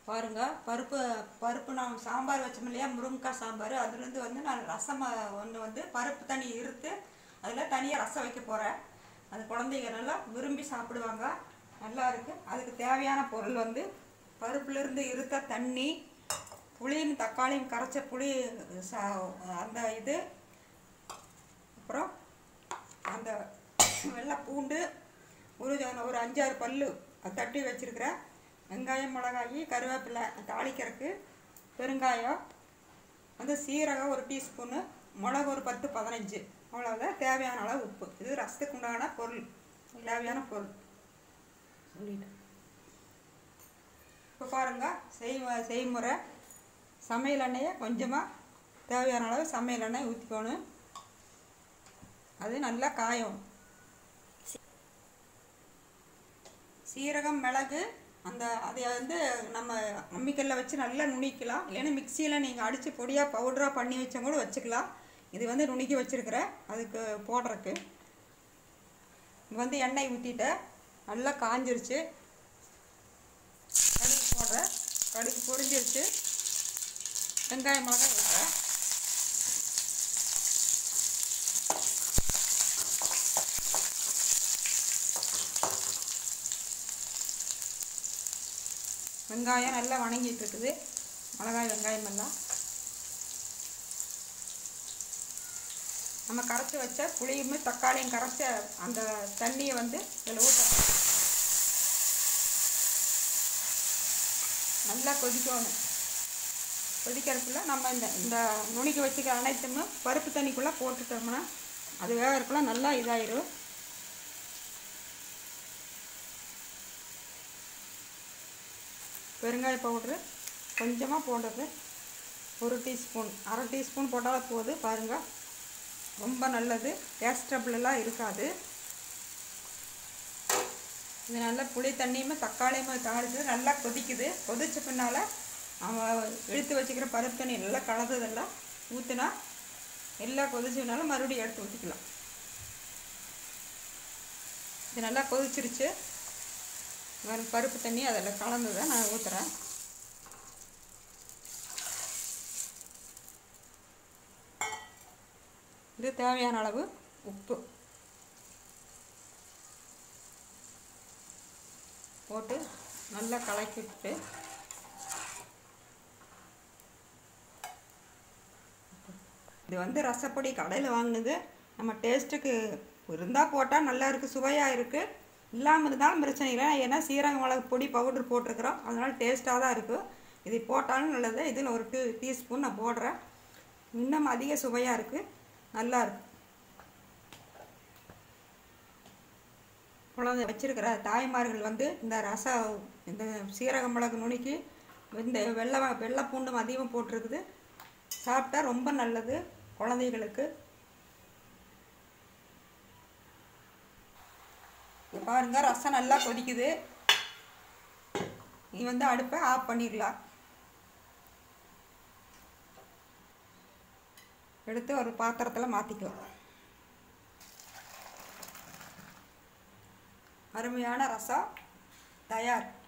பாருங்க பருப்பு பருப்பு நான் சாம்பார் வச்சோம் இல்லையா முருங்கைக்காய் சாம்பார் அதுலேருந்து வந்து நான் ரசம் ஒன்று வந்து பருப்பு தண்ணி இருத்து அதில் தனியாக ரசம் வைக்க போகிறேன் அது குழந்தைங்க நல்லா விரும்பி சாப்பிடுவாங்க நல்லா இருக்குது அதுக்கு தேவையான பொருள் வந்து பருப்புலேருந்து இருத்த தண்ணி புளியும் தக்காளியும் கரைச்ச புளி சா அந்த இது அப்புறம் அந்த வெள்ளை பூண்டு ஒரு ஜ- ஒரு அஞ்சாறு பல்லு அது தட்டி வச்சிருக்கிறேன் வெங்காயம் மிளகாயி கருவேப்பிலை தாளிக்கிறதுக்கு பெருங்காயம் வந்து சீரகம் ஒரு டீஸ்பூனு மிளகு ஒரு பத்து பதினஞ்சு அவ்வளோதான் தேவையான அளவு உப்பு இது ரசத்துக்கு உண்டான பொருள் தேவையான பொருள் சொல்லிட்டேன் இப்போ பாருங்க செய் செய்முறை சமையல் எண்ணெயை கொஞ்சமாக தேவையான அளவு சமையல் எண்ணெய் ஊற்றிக்கணும் அது நல்லா காயும் சீரகம் மிளகு அந்த அதை வந்து நம்ம அம்மிக்கல்ல வச்சு நல்லா நுணிக்கலாம் இல்லைன்னா மிக்சியில் நீங்கள் அடித்து பொடியாக பவுடராக பண்ணி வச்சா கூட வச்சுக்கலாம் இது வந்து நுணுக்கி வச்சுருக்கிறேன் அதுக்கு போடுறதுக்கு இது வந்து எண்ணெய் ஊற்றிட்டேன் நல்லா காஞ்சிருச்சு கடுகு போடுறேன் கடுகு பொரிஞ்சிருச்சு வெங்காயம் மிளகாய் விடுறேன் வெங்காயம் நல்லா வணங்கிட்டு இருக்குது மிளகாய் வெங்காயம் எல்லாம் நம்ம கரைச்சி வச்ச புளியும் தக்காளியும் கரைச்ச அந்த தண்ணியை வந்து இதில் ஊற்ற நல்லா கொதிக்கணும் கொதிக்கிறதுக்குள்ள நம்ம இந்த இந்த நுணுக்கி வச்சுக்க அனைத்துமே பருப்பு தண்ணிக்குள்ளே போட்டுட்டோம்னா அது வேகறதுக்குள்ள நல்லா இதாயிரும் பெருங்காய பவுட்ரு கொஞ்சமாக போடுறது ஒரு டீஸ்பூன் அரை டீஸ்பூன் போட்டால் போதும் பாருங்கள் ரொம்ப நல்லது கேஸ்ட்ரபிளெல்லாம் இருக்காது இது நல்லா புளி தண்ணியுமே தக்காளியுமே தாளிச்சு நல்லா கொதிக்குது கொதிச்ச பின்னால் அவன் இழுத்து வச்சுக்கிற பருப்பு தண்ணி நல்லா கலந்ததெல்லாம் ஊற்றினா எல்லாம் கொதிச்சதுனால மறுபடியும் எடுத்து ஊற்றிக்கலாம் இது நல்லா கொதிச்சிருச்சு வெறும் பருப்பு தண்ணி அதில் கலந்ததை நான் ஊற்றுறேன் இது தேவையான அளவு உப்பு போட்டு நல்லா கலக்கி விட்டுட்டு இது வந்து ரசப்பொடி கடையில் வாங்கினது நம்ம டேஸ்ட்டுக்கு இருந்தால் போட்டால் நல்லா இருக்குது சுவையாக இருக்குது இல்லாமல் இருந்தாலும் பிரச்சனை இல்லை ஏன்னா சீரக மிளகு பொடி பவுடர் போட்டிருக்கிறோம் அதனால் டேஸ்ட்டாக தான் இருக்குது இது போட்டாலும் நல்லது இதில் ஒரு டீ டீஸ்பூன் நான் போடுறேன் இன்னும் அதிக சுவையாக இருக்குது நல்லா இருக்கு குழந்தை வச்சிருக்கிற தாய்மார்கள் வந்து இந்த ரசம் இந்த சீரக மிளகு நுணுக்கி இந்த வெள்ளை வ- வெள்ளை பூண்டும் அதிகமாக போட்டிருக்குது சாப்பிட்டா ரொம்ப நல்லது குழந்தைகளுக்கு இங்க பாருங்க ரசம் நல்லா கொதிக்குது நீ வந்து அடுப்பை ஆஃப் பண்ணிடலாம் எடுத்து ஒரு பாத்திரத்தில் மாற்றிக்கலாம் அருமையான ரசம் தயார்